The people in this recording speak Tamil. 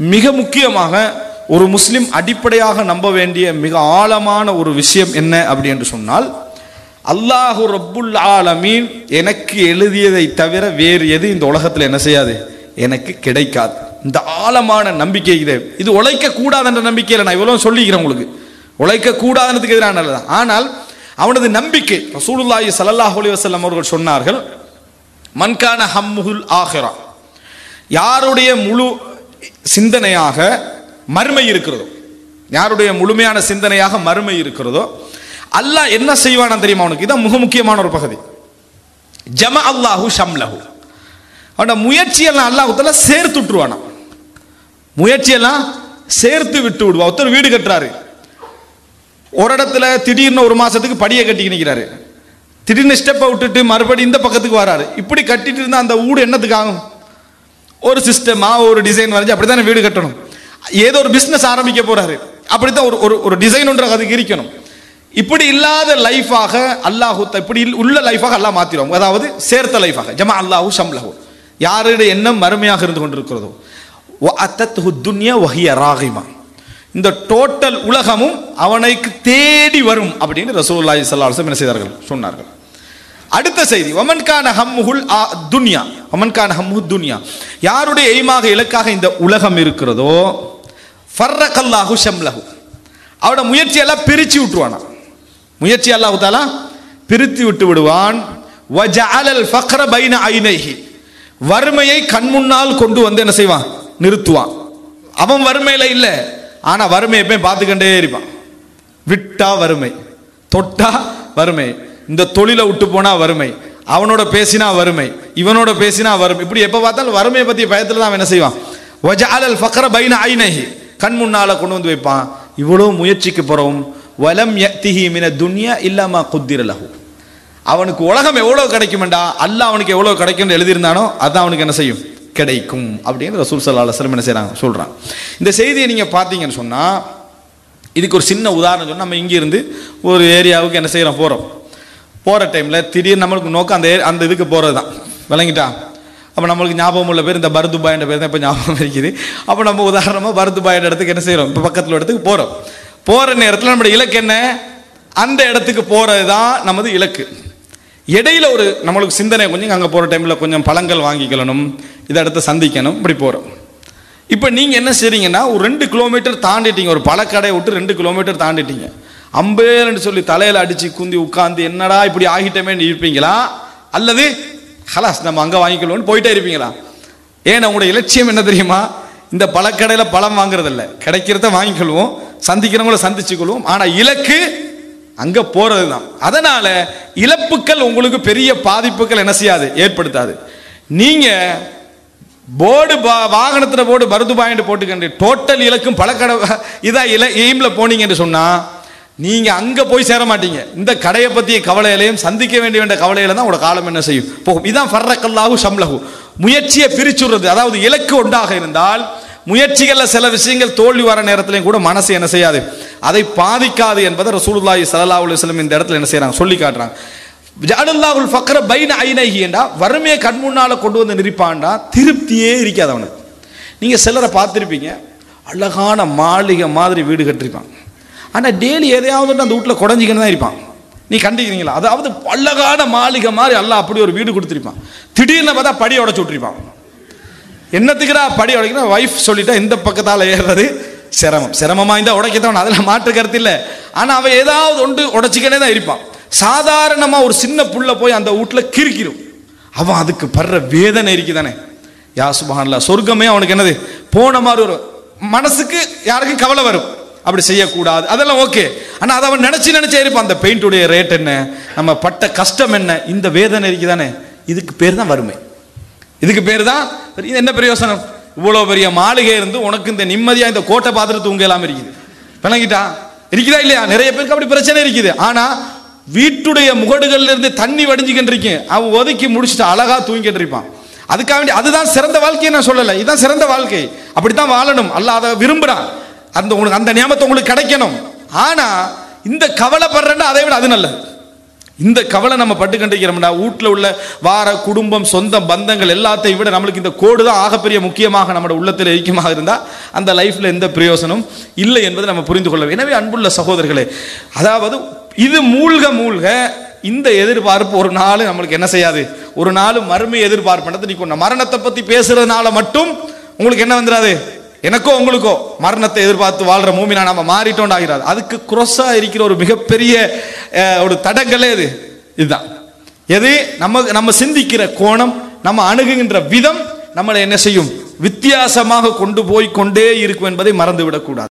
மிக முக்கியமாக ஒரு முஸ்லிம் அடிப்படையாக நம்ப வேண்டிய மிக ஆழமான ஒரு விஷயம் என்ன அப்படி என்று சொன்னால் அல்லாஹு ரப்புல் ஆலமீன் எனக்கு எழுதியதை தவிர வேறு எது இந்த உலகத்தில் என்ன செய்யாது எனக்கு கிடைக்காது இந்த ஆழமான நம்பிக்கை இது இது உழைக்க கூடாதுன்ற நம்பிக்கையில் நான் இவ்வளவு சொல்லிக்கிறேன் உங்களுக்கு உழைக்க கூடாதுன்றதுக்கு எதிரான நல்லதான் ஆனால் அவனது நம்பிக்கை ரசூலுல்லாஹி ஸல்லல்லாஹு அலைஹி வஸல்லம் அவர்கள் சொன்னார்கள் மன்கான ஹம்முல் ஆஹிரா யாருடைய முழு சிந்தனையாக மறுமை இருக்கிறதோ யாருடைய முழுமையான சிந்தனையாக மறுமை இருக்கிறதோ அல்லாஹ் என்ன செய்வானா தெரியுமா அவனுக்கு இதான் மிக முக்கியமான ஒரு பகுதி ஜம அல்லாஹு ஷம்லஹு அவனோட முயற்சியெல்லாம் அல்லாஹுத்தால சேர்த்து விட்டுருவானா முயற்சியெல்லாம் சேர்த்து விட்டு விடுவா ஒருத்தர் வீடு கட்டுறாரு ஒரு இடத்துல திடீர்னு ஒரு மாசத்துக்கு படியை கட்டி நிற்கிறாரு திடீர்னு ஸ்டெப்பை விட்டுட்டு மறுபடியும் இந்த பக்கத்துக்கு வராரு இப்படி கட்டிட்டு இருந்தா அந்த வீடு என்னத்துக்கு ஆகும் ஒரு சிஸ்டமா ஒரு டிசைன் வரைஞ்சு அப்படித்தானே வீடு கட்டணும் ஏதோ ஒரு பிசினஸ் ஆரம்பிக்க போறாரு அப்படித்தான் ஒரு ஒரு ஒரு டிசைன் ஒன்று அதுக்கு இருக்கணும் இப்படி இல்லாத லைஃபாக அல்லாஹு த- இப்படி இல்- உள்ள லைஃபாக அல்லாஹ் மாத்திடுவோம் அதாவது சேர்த்த லைஃபாக ஜமா அல்லாஹு ஷம்லஹு யாருடைய எண்ணம் மறுமையாக இருந்து கொண்டிருக்கிறதோ வஅத்தத்ஹு துன்யா வஹிய ராகிமா இந்த டோட்டல் உலகமும் அவனுக்கு தேடி வரும் அப்படின்னு ரசூலுல்லாஹி ஸல்லல்லாஹு அலைஹி வஸல்லம் என்ன செய்தார்கள் சொன்னார்கள் அடுத்த செய்தி வமன்கான ஹம்முல் துன்யா வமன்கான ஹம்மு துன்யா யாருடைய எய்மாக இலக்காக இந்த உலகம் இருக்கிறதோ ஃபர்ரகல்லாஹு ஷம்லஹு அவட முயற்சியெல்லாம் பிரிச்சு விட்டுருவானா முயற்சி அல்லாஹு தாலா பிரித்து விட்டு விடுவான் வஜஅலல் ஃபக்ர பைன ஐனைஹி வறுமையை கண் முன்னால் கொண்டு வந்து என்ன செய்வான் நிறுத்துவான் அவன் வறுமையில இல்ல ஆனா வறுமையை போய் பார்த்துக்கிட்டே இருப்பான் விட்டா வறுமை தொட்டா வறுமை இந்த தொழிலை விட்டு போனா வறுமை அவனோட பேசினா வறுமை இவனோட பேசினா வறுமை இப்படி எப்ப பார்த்தாலும் வறுமையை பத்திய பயத்துல தான் அவன் என்ன செய்வான் வஜஅலல் ஃபக்ர பைன ஐனைஹி கண் முன்னால கொண்டு வந்து வைப்பான் இவ்வளவு முயற்சிக்கு பிறகும் வலம் யத்திஹி மின துன்யா இல்லாமா குத்திர லஹு அவனுக்கு உலகம் எவ்வளவு கிடைக்குமெண்டா அல்லாஹ் அவனுக்கு எவ்வளவு கிடைக்கும்னு எழுதியிருந்தானோ அதான் அவனுக்கு என்ன செய்யும் கிடைக்கும் அப்படின்னு ரசூல் சல்லா அலுவலம் என்ன செய்றாங்க சொல்றாங்க இந்த செய்தியை நீங்க பார்த்தீங்கன்னு சொன்னா இதுக்கு ஒரு சின்ன உதாரணம் சொன்னா நம்ம இங்க இருந்து ஒரு ஏரியாவுக்கு என்ன செய்யறோம் போறோம் போற டைம்ல திடீர்னு நம்மளுக்கு நோக்கம் அந்த ஏ- அந்த இதுக்கு போறது தான் விளங்கிட்டா அப்போ நம்மளுக்கு ஞாபகம் உள்ள பேர் இந்த பரதுபாயின்ற பேர் தான் இப்போ ஞாபகம் இருக்குது அப்போ நம்ம உதாரணமாக பரதுபாயின்ற இடத்துக்கு என்ன செய்கிறோம் இப்போ பக்கத்தில் இடத்துக்கு போகிறோம் போகிற நேரத்தில் நம்மளுடைய இலக்கு என்ன அந்த இடத்துக்கு போகிறது தான் நமது இலக்கு இடையில ஒரு நம்மளுக்கு சிந்தனை கொஞ்சம் அங்கே போகிற டைமில் கொஞ்சம் பழங்கள் வாங்கிக்கணும் இதை அடுத்து சந்திக்கணும் இப்படி போகிறோம் இப்போ நீங்கள் என்ன செய்றீங்கன்னா ஒரு ரெண்டு கிலோமீட்டர் தாண்டிட்டீங்க ஒரு பழக்கடையை விட்டு ரெண்டு கிலோமீட்டர் தாண்டிட்டீங்க அம்பேன்னு சொல்லி தலையில அடிச்சு குந்தி உட்கார்ந்து என்னடா இப்படி ஆகிட்டமே இருப்பீங்களா அல்லது ஹலாஸ் நம்ம அங்கே வாங்கிக்கலாம்னு போயிட்டே இருப்பீங்களா ஏன்னா உங்களோட இலட்சியம் என்ன தெரியுமா இந்த பழக்கடையில் பழம் வாங்குறதில்ல கிடைக்கிறத வாங்கிக்கொள்வோம் சந்திக்கிறவங்கள சந்திச்சுக்கொள்வோம் ஆனால் இலக்கு அங்க போறது தான் அதனால இழப்புக்கள் உங்களுக்கு பெரிய பாதிப்புகள் என்ன செய்யாது ஏற்படுத்தாது நீங்க போர்டு வாகனத்துல போர்டு மருந்து பாயிண்ட் போட்டுக்கண்டு டோட்டல் இலக்கும் பழக்கடை இதா இல எய்ம்ல போனீங்கன்னு சொன்னா நீங்க அங்க போய் சேர மாட்டீங்க இந்த கடையை பத்திய கவலையிலையும் சந்திக்க வேண்டிய வேண்டிய கவலையில தான் உங்களோட காலம் என்ன செய்யும் போகும் இதான் ஃபர்ரக்கல்லாஹு ஷம்லஹு முயற்சியை பிரிச்சுடுறது அதாவது இலக்கு ஒன்றாக இருந்தால் முயற்சிகள்ல சில விஷயங்கள் தோல்வி வர நேரத்திலையும் கூட மனசு என்ன செய்யாது அதை பாதிக்காது என்பதை ரசூலுல்லாஹி ஸல்லல்லாஹு அலைஹி வஸல்லம் இந்த இடத்துல என்ன செய்றாங்க சொல்லி காட்டுறாங்க ஜஅலல்லாஹுல் ஃபக்ர பைன ஐனைஹி என்றா வறுமையை கண் முன்னால கொண்டு வந்து நிற்பான்டா திருப்தியே இருக்காது அவனுக்கு நீங்க சிலரை பார்த்திருப்பீங்க அழகான மாளிகை மாதிரி வீடு கட்டிருப்பான் ஆனா டெய்லி எதையாவது ஒண்ணு அந்த வீட்டில் குடஞ்சிக்கின்னு தான் இருப்பான் நீ கண்டிக்கிறீங்களா அதாவது அழகான மாளிகை மாதிரி அல்லாஹ் அப்படி ஒரு வீடு கொடுத்துருப்பான் திடீர்னு பார்த்தா படி உடச்சு விட்டுருப்பான் என்னத்துக்குடா படி உடைக்கணும் வைஃப் சொல்லிட்டா இந்த பக்கத்தால ஏறுறது சிரமம் சிரமமா இருந்தா உடைக்கத்தான் அதில் மாற்று கருத்து இல்லை ஆனா அவன் ஏதாவது ஒன்று உடைச்சிக்கிட்டே தான் இருப்பான் சாதாரணமா ஒரு சின்ன புள்ள போய் அந்த வீட்டுல கிறுக்கிரும் அவன் அதுக்கு படுற வேதனை இருக்குதானே யா சுபஹான்ல சொர்க்கமே அவனுக்கு என்னது போன மாதிரி ஒரு மனசுக்கு யாருக்கும் கவலை வரும் அப்படி செய்யக்கூடாது அதெல்லாம் ஓகே ஆனா அதை அவன் நினைச்சு நினைச்சே இருப்பான் அந்த பெயிண்டுடைய ரேட் என்ன நம்ம பட்ட கஷ்டம் என்ன இந்த வேதனை இருக்குதானே இதுக்கு பேர் தான் வறுமை இதுக்கு பேர் தான் இது என்ன பிரயோசனம் இவ்வளவு பெரிய மாளிகை இருந்து உனக்கு இந்த நிம்மதியா இந்த கோட்டை பார்த்துட்டு தூங்க இல்லாம இருக்குது விளங்கிட்டா இருக்குதா இல்லையா நிறைய பேருக்கு அப்படி பிரச்சனை இருக்குது ஆனா வீட்டுடைய முகடுகள்ல இருந்து தண்ணி வடிஞ்சுக்கிட்டு இருக்கேன் அவன் ஒதுக்கி முடிச்சுட்டு அழகா தூங்கிட்டு இருப்பான் அதுக்காக வேண்டி அதுதான் சிறந்த வாழ்க்கையை நான் சொல்லலை இதுதான் சிறந்த வாழ்க்கை அப்படித்தான் வாழணும் அல்லாஹ் அதை விரும்புறான் அந்த உங்களுக்கு அந்த நியமத்தை உங்களுக்கு கிடைக்கணும் ஆனா இந்த கவலைப்படுறேன்னா அதை விட அது நல்லது இந்த கவலை நம்ம பட்டுக்கண்டிருக்கிறோம்டா வீட்டில் உள்ள வார குடும்பம் சொந்த பந்தங்கள் எல்லாத்தையும் விட நம்மளுக்கு இந்த கோடு தான் ஆகப்பெரிய முக்கியமாக நம்மளோட உள்ளத்தில் ஐக்கியமாக இருந்தால் அந்த லைஃப்பில் எந்த பிரயோசனம் இல்லை என்பதை நம்ம புரிந்து கொள்ள வேண்டும். எனவே அன்புள்ள சகோதரர்களே அதாவது இது மூழ்க மூழ்க இந்த எதிர்பார்ப்பு ஒரு நாள் நம்மளுக்கு என்ன செய்யாது ஒரு நாள் மறுமை எதிர்பார்ப்புன்றது நீ மரணத்தை பற்றி பேசுறதுனால மட்டும் உங்களுக்கு என்ன வந்துடாது எனக்கோ உங்களுக்கோ மரணத்தை எதிர்பார்த்து வாழ்ற மூமினா நம்ம மாறிட்டோம் ஆகிறாது அதுக்கு குரோஸா இருக்கிற ஒரு மிகப்பெரிய அஹ், ஒரு தடங்களே இது இதுதான் எது நம்ம நம்ம சிந்திக்கிற கோணம் நம்ம அணுகுகின்ற விதம் நம்மளை என்ன செய்யும் வித்தியாசமாக கொண்டு போய் கொண்டே இருக்கும் என்பதை மறந்து விடக்கூடாது